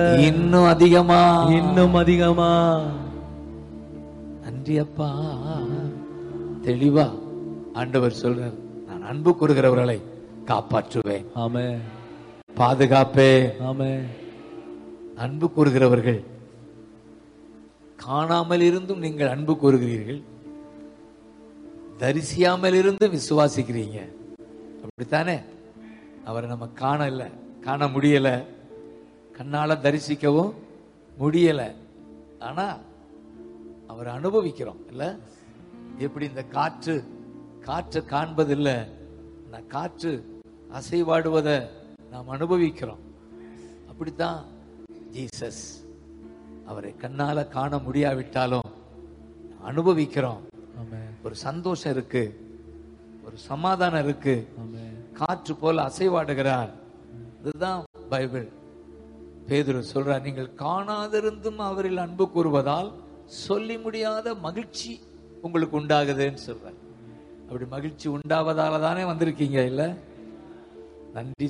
இன்னும் அதிகமா இன்னும் அதிகமா நன்றி அப்பா தெளிவா ஆண்டவர் சொல்றார் நான் அன்பு கூறுகிறவர்களை காப்பாற்றுவேன் ஆமே பாதுகாப்பே ஆமே அன்பு கூறுகிறவர்கள் காணாமல் இருந்தும் நீங்கள் அன்பு கூறுகிறீர்கள் தரிசியாமல் இருந்தும் விசுவாசிக்கிறீங்க அப்படித்தானே அவரை நம்ம காணல காண முடியல கண்ணால தரிசிக்கவும் முடியல ஆனா அவரை அனுபவிக்கிறோம் இல்ல எப்படி இந்த காற்று காற்று காண்பதில்லை ஆனா காற்று அசைவாடுவதை நாம் அனுபவிக்கிறோம் அப்படித்தான் ஜீசஸ் அவரை கண்ணால காண முடியாவிட்டாலும் அனுபவிக்கிறோம் ஆமே ஒரு சந்தோஷம் இருக்கு ஒரு சமாதானம் இருக்கு ஆமே காற்று போல அசைவாடுகிறார் இதுதான் பைபிள் பேதுரு சொல்றார் நீங்கள் காணாதிருந்தும் அவரில் அன்பு கூறுவதால் சொல்லி முடியாத மகிழ்ச்சி உங்களுக்கு உண்டாகுதுன்னு சொல்றார் அப்படி மகிழ்ச்சி உண்டாவதால தானே வந்திருக்கீங்க இல்ல நன்றி